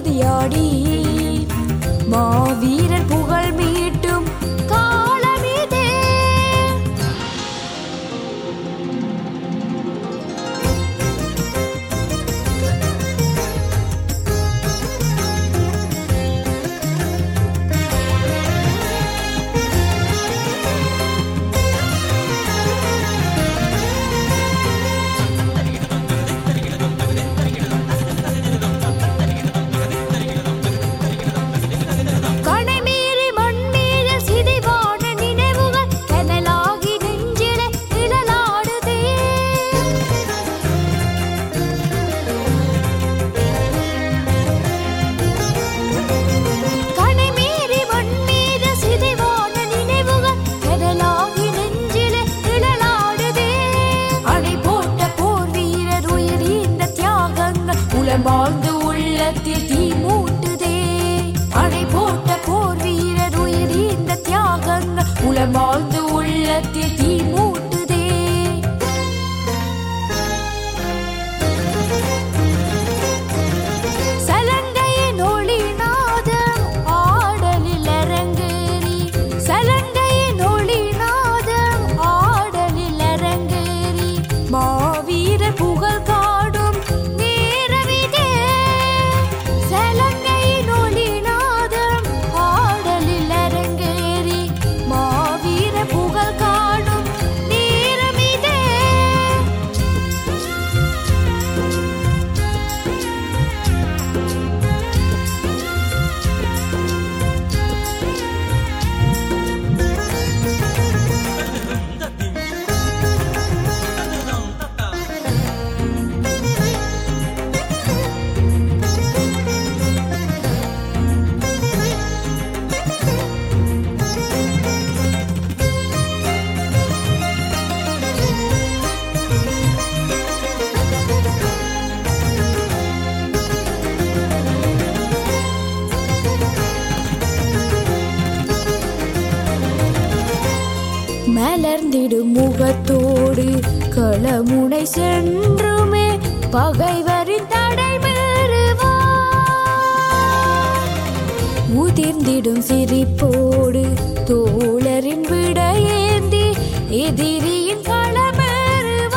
மோதியாடி மாவீரர் புகழ் மீட்டும் காலமிதே கனைமீறி மண்மீத சிதைவான நினைவுகள் கனலாகி நெஞ்சிலே நிழலாடுதே கனைமீறி மண்மீத சிதைவான நினைவுகள் கனலாகி நெஞ்சிலே நிழலாடுதே அணை போட்ட போர் வீரர் உயிர் இந்த தியாகங்கள் உளமாழ்ந்து உள்ளத்தில் தீ மூட்டுதே அணை போட்ட போர் வீரர் உயிர் இந்த தியாகங்கள் உளமாழ்ந்து உள்ளத்தில் தீ மூட்டுதே சலங்கையின் ஒளிநாதம் ஆடலில் அரங்கேறி சலங்கையின் ஒளிநாதம் ஆடலில் அரங்கேறி மாவீரர் புகழ் காடும் நேரமிதே சலங்கையின் ஒளிநாதம் ஆடலில் அரங்கேறி மாவீரர் புகழ் காடும் நேரமிதே மலர்ந்திடும் முகத்தோடு களமுனை சென்றுமே பகைவரின் தடை மீறுவார் உதிர்ந்திடும் சிரிப்போடு தோழரின் விடையேந்தி எதிரியின் களமேறுவார்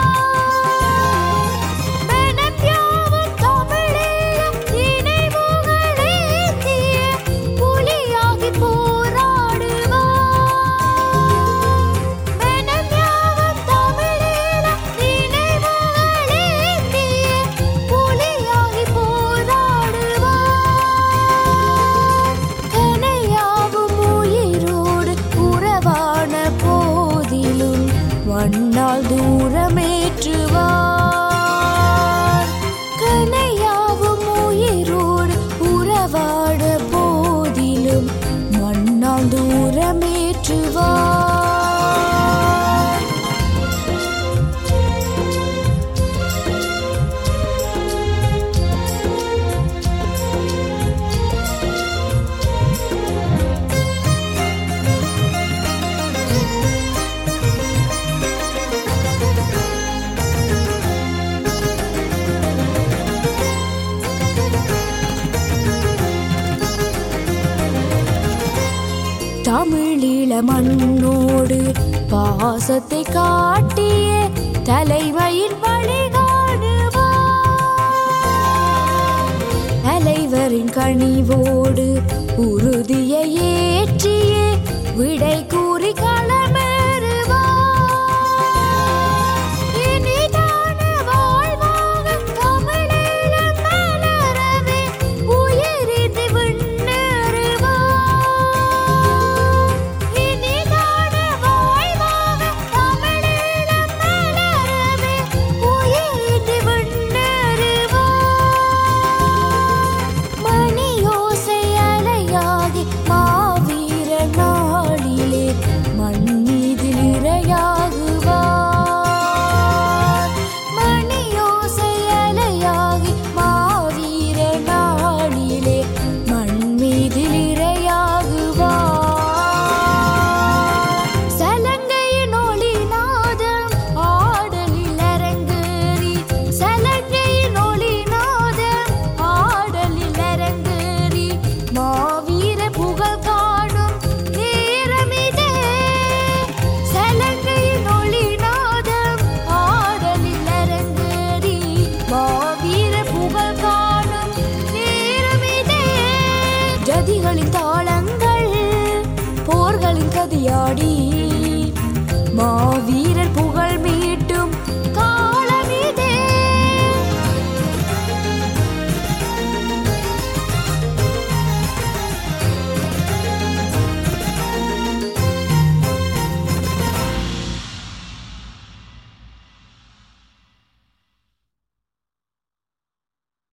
மனப்பியாவும் தமிழீழம் நினைவுகளேந்திய புலியாகி போராடுவார் மனப்பியாவும் தமிழீழம் நினைவுகளேந்திய புலியாகி போராடுவார் கனையாவும் உயிரோடு உறவான போதிலும் வண்ணால் தூரமேற்றுவார் கனையாவும் உயிரோடு உறவாட போதிலும் மண்ணால் தூரமேற்றுவார் தமிழீழ மண்ணோடு பாசத்தை காட்டிய தலைமையின் வழிகாடுவார் தலைவரின் கனிவோடு உறுதியை ஏற்றிய விடை கூறி களமேறுவார் இனிதான வாழ்வாக தமிழீழம் மலரவே உயிரிது விண்ணேறுவார் இனிதான வாழ்வாக தமிழீழம் மலரவே உயிரிது விண்ணேறுவார் மணியோசை அலையாகி மாவீர நாளிலே மண் புகழ் காணும் நேரமிதே ஜதிகளின்